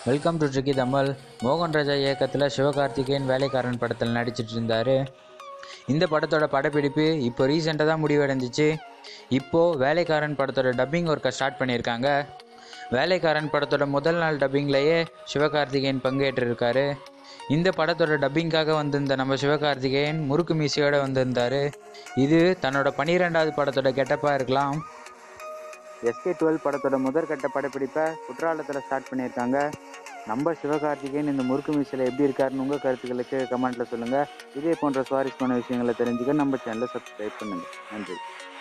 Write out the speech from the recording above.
welcome to tricky Tamil மோகன் ராஜா இயக்கத்தில் சிவகார்த்திகேயன் வேலைக்காரன் படத்தில் நடிச்சிட்டு இருந்தார் இந்த படத்தோட படப்பிடிப்பு இப்போ ரீசெண்டாக தான் முடிவடைஞ்சிச்சு இப்போது வேலைக்காரன் படத்தோட டப்பிங் ஒர்க்கை ஸ்டார்ட் பண்ணியிருக்காங்க வேலைக்காரன் படத்தோட முதல் நாள் டப்பிங்லேயே சிவகார்த்திகேயன் பங்கேற்றிருக்காரு இந்த படத்தோட டப்பிங்காக வந்திருந்த நம்ம சிவகார்த்திகேயன் முறுக்கு மீசையோடு வந்திருந்தார் இது தன்னோட பன்னிரெண்டாவது படத்தோட கெட்டப்பாக இருக்கலாம் எஸ்கே டுவெல் படத்தோட முதற்கட்ட படப்பிடிப்பை குற்றாலத்தில் ஸ்டார்ட் பண்ணியிருக்காங்க நம்ம சிவகார்த்திகேயன் இந்த முறுக்கு மீசில் எப்படி இருக்காருன்னு உங்கள் கருத்துக்களுக்கு கமெண்ட்டில் சொல்லுங்கள் இதே போன்ற சுவாரஸ்யமான விஷயங்களை தெரிஞ்சுக்க நம்ம சேனலை சப்ஸ்கிரைப் பண்ணுங்கள் நன்றி